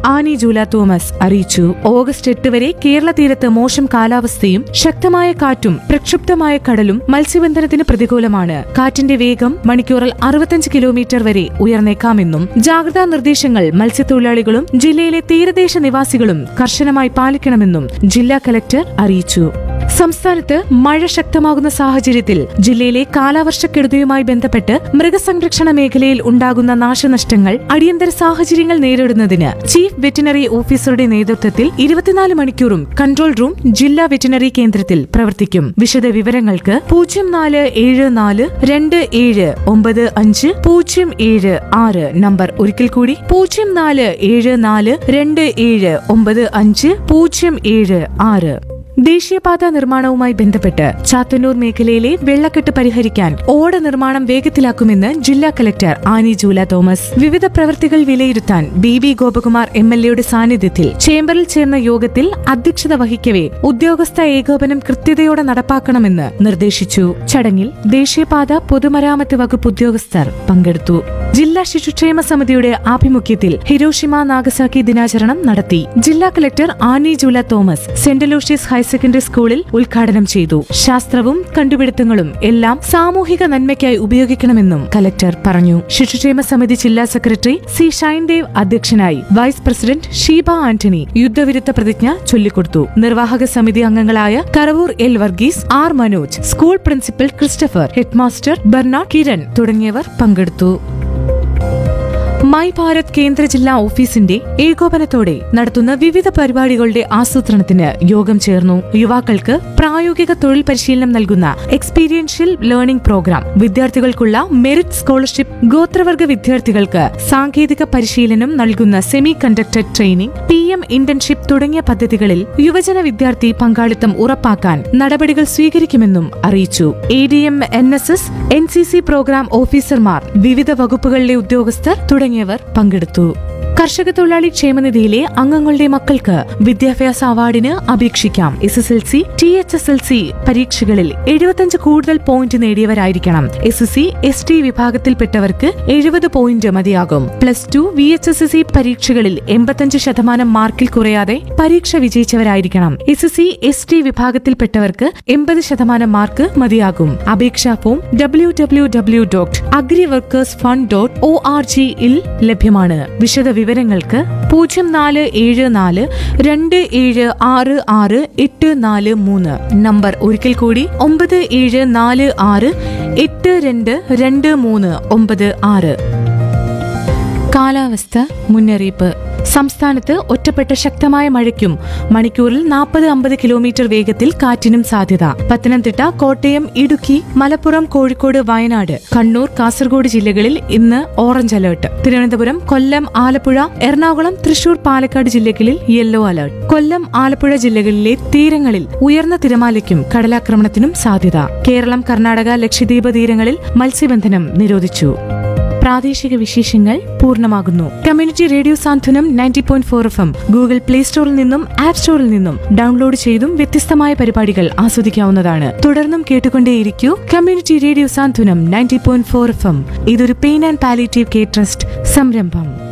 Annie Jula Thomas അറിയിച്ചു August എട്ട് വരെ കേരള തീരത്ത് മോശം കാലാവസ്ഥയും ശക്തമായ കാറ്റും പ്രക്ഷുബ്ധമായ കടലും മത്സ്യബന്ധനത്തിന് പ്രതികൂലമാണ് കാറ്റിന്റെ വേഗം മണിക്കൂറിൽ അറുപത്തഞ്ച് കിലോമീറ്റർ വരെ ഉയർന്നേക്കാമെന്നും ജാഗ്രതാ നിർദ്ദേശങ്ങൾ മത്സ്യത്തൊഴിലാളികളും ജില്ലയിലെ തീരദേശ നിവാസികളും കർശനമായി പാലിക്കണമെന്നും ജില്ലാ കലക്ടർ അറിയിച്ചു സംസ്ഥാനത്ത് മഴ ശക്തമാകുന്ന സാഹചര്യത്തിൽ ജില്ലയിലെ കാലാവർഷക്കെടുതിയുമായി ബന്ധപ്പെട്ട് മൃഗസംരക്ഷണ മേഖലയിൽ ഉണ്ടാകുന്ന നാശനഷ്ടങ്ങൾ അടിയന്തര സാഹചര്യങ്ങൾ നേരിടുന്നതിന് ചീഫ് വെറ്റിനറി ഓഫീസറുടെ നേതൃത്വത്തിൽ ഇരുപത്തിനാല് മണിക്കൂറും കൺട്രോൾ റൂം ജില്ലാ വെറ്റിനറി കേന്ദ്രത്തിൽ പ്രവർത്തിക്കും വിശദ വിവരങ്ങൾക്ക് പൂജ്യം നാല് ഏഴ് നാല് രണ്ട് ഏഴ് ഒമ്പത് അഞ്ച് പൂജ്യം ഏഴ് ആറ് നമ്പർ ഒരിക്കൽ കൂടി പൂജ്യം നാല് ഏഴ് നാല് രണ്ട് ഏഴ് ഒമ്പത് അഞ്ച് പൂജ്യം ഏഴ് ആറ് ദേശീയപാത നിർമ്മാണവുമായി ബന്ധപ്പെട്ട് ചാത്തന്നൂർ മേഖലയിലെ വെള്ളക്കെട്ട് പരിഹരിക്കാൻ ഓട നിർമ്മാണം വേഗത്തിലാക്കുമെന്ന് ജില്ലാ കലക്ടർ ആനി ജൂല തോമസ് വിവിധ പ്രവൃത്തികൾ വിലയിരുത്താൻ B B Gopakumar M L എയുടെ സാന്നിധ്യത്തിൽ ചേംബറിൽ ചേർന്ന യോഗത്തിൽ അധ്യക്ഷത വഹിക്കവേ ഉദ്യോഗസ്ഥ ഏകോപനം കൃത്യതയോടെ നടപ്പാക്കണമെന്ന് നിർദ്ദേശിച്ചു ചടങ്ങിൽ ദേശീയപാത പൊതുമരാമത്ത് വകുപ്പ് ഉദ്യോഗസ്ഥർ പങ്കെടുത്തു ജില്ലാ ശിശുക്ഷേമ സമിതിയുടെ ആഭിമുഖ്യത്തിൽ ഹിരോഷിമ നാഗസാക്കി ദിനാചരണം നടത്തി ജില്ലാ collector Anie Jula Thomas saint Lucius higher secondary സ്കൂളിൽ ഉദ്ഘാടനം ചെയ്തു ശാസ്ത്രവും കണ്ടുപിടുത്തങ്ങളും എല്ലാം സാമൂഹിക നന്മയ്ക്കായി ഉപയോഗിക്കണമെന്നും കലക്ടർ പറഞ്ഞു ശിശുക്ഷേമ സമിതി ജില്ലാ സെക്രട്ടറി സി ഷൈൻദേവ് അധ്യക്ഷനായി വൈസ് പ്രസിഡന്റ് ഷീബ ആന്റണി യുദ്ധവിരുദ്ധ പ്രതിജ്ഞ ചൊല്ലിക്കൊടുത്തു നിർവാഹക സമിതി അംഗങ്ങളായ Karavoor L Varghese R Manoj school principal Christopher headmaster Bernard Kiran തുടങ്ങിയവർ പങ്കെടുത്തു മൈ ഭാരത് കേന്ദ്ര ജില്ലാ ഓഫീസിന്റെ ഏകോപനത്തോടെ നടത്തുന്ന വിവിധ പരിപാടികളുടെ ആസൂത്രണത്തിന് യോഗം ചേർന്നു യുവാക്കൾക്ക് പ്രായോഗിക തൊഴിൽ പരിശീലനം നൽകുന്ന എക്സ്പീരിയൻഷ്യൽ ലേണിംഗ് പ്രോഗ്രാം വിദ്യാർത്ഥികൾക്കുള്ള മെറിറ്റ് സ്കോളർഷിപ്പ് ഗോത്രവർഗ വിദ്യാർത്ഥികൾക്ക് സാങ്കേതിക പരിശീലനം നൽകുന്ന semiconductor training P M internship തുടങ്ങിയ പദ്ധതികളിൽ യുവജന വിദ്യാർത്ഥി പങ്കാളിത്തം ഉറപ്പാക്കാൻ നടപടികൾ സ്വീകരിക്കുമെന്നും അറിയിച്ചു A D M N S S N C C program ഓഫീസർമാർ വിവിധ വകുപ്പുകളിലെ ഉദ്യോഗസ്ഥർ തുടങ്ങിയവർ പങ്കെടുത്തു കർഷക തൊഴിലാളി ക്ഷേമനിധിയിലെ അംഗങ്ങളുടെ മക്കൾക്ക് വിദ്യാഭ്യാസ അവാർഡിന് അപേക്ഷിക്കാം S S L C T H S L C പരീക്ഷകളിൽ എഴുപത്തഞ്ച് കൂടുതൽ പോയിന്റ് നേടിയവരായിരിക്കണം S S C S T വിഭാഗത്തിൽപ്പെട്ടവർക്ക് എഴുപത് പോയിന്റ് മതിയാകും plus two V H S S C പരീക്ഷകളിൽ എൺപത്തഞ്ച് ശതമാനം മാർക്കിൽ കുറയാതെ പരീക്ഷ വിജയിച്ചവരായിരിക്കണം എസ് എസ് സി എസ് ടി വിഭാഗത്തിൽപ്പെട്ടവർക്ക് എൺപത് ശതമാനം മാർക്ക് മതിയാകും അപേക്ഷാ form W W W dot agri workers fund dot O R ജിയിൽ ലഭ്യമാണ് വിശദ വിവരങ്ങൾക്ക് പൂജ്യം നാല് ഏഴ് നാല് രണ്ട് ഏഴ് ആറ് ആറ് എട്ട് നാല് മൂന്ന് നമ്പർ ഒരിക്കൽ കൂടി ഒമ്പത് ഏഴ് നാല് ആറ് എട്ട് രണ്ട് രണ്ട് മൂന്ന് ഒമ്പത് ആറ് കാലാവസ്ഥ മുന്നറിയിപ്പ് സംസ്ഥാനത്ത് ഒറ്റപ്പെട്ട ശക്തമായ മഴയ്ക്കും മണിക്കൂറിൽ നാൽപ്പത് അമ്പത് കിലോമീറ്റർ വേഗത്തിൽ കാറ്റിനും സാധ്യത പത്തനംതിട്ട കോട്ടയം ഇടുക്കി മലപ്പുറം കോഴിക്കോട് വയനാട് കണ്ണൂർ കാസർഗോഡ് ജില്ലകളിൽ ഇന്ന് ഓറഞ്ച് അലർട്ട് തിരുവനന്തപുരം കൊല്ലം ആലപ്പുഴ എറണാകുളം തൃശൂർ പാലക്കാട് ജില്ലകളിൽ യെല്ലോ അലർട്ട് കൊല്ലം ആലപ്പുഴ ജില്ലകളിലെ തീരങ്ങളിൽ ഉയർന്ന തിരമാലയ്ക്കും കടലാക്രമണത്തിനും സാധ്യത കേരളം കർണാടക ലക്ഷദ്വീപ് തീരങ്ങളിൽ മത്സ്യബന്ധനം നിരോധിച്ചു പ്രാദേശിക വിശേഷങ്ങൾ പൂർണ്ണമാകുന്നു community radio Santhwanam ninety point four F M Google play സ്റ്റോറിൽ നിന്നും ആപ്പ് സ്റ്റോറിൽ നിന്നും ഡൗൺലോഡ് ചെയ്തും വ്യത്യസ്തമായ പരിപാടികൾ ആസ്വദിക്കാവുന്നതാണ് തുടർന്നും കേട്ടുകൊണ്ടേയിരിക്കൂ community radio Santhwanam ninety point four F M ഇതൊരു pain and palliative care trust സംരംഭം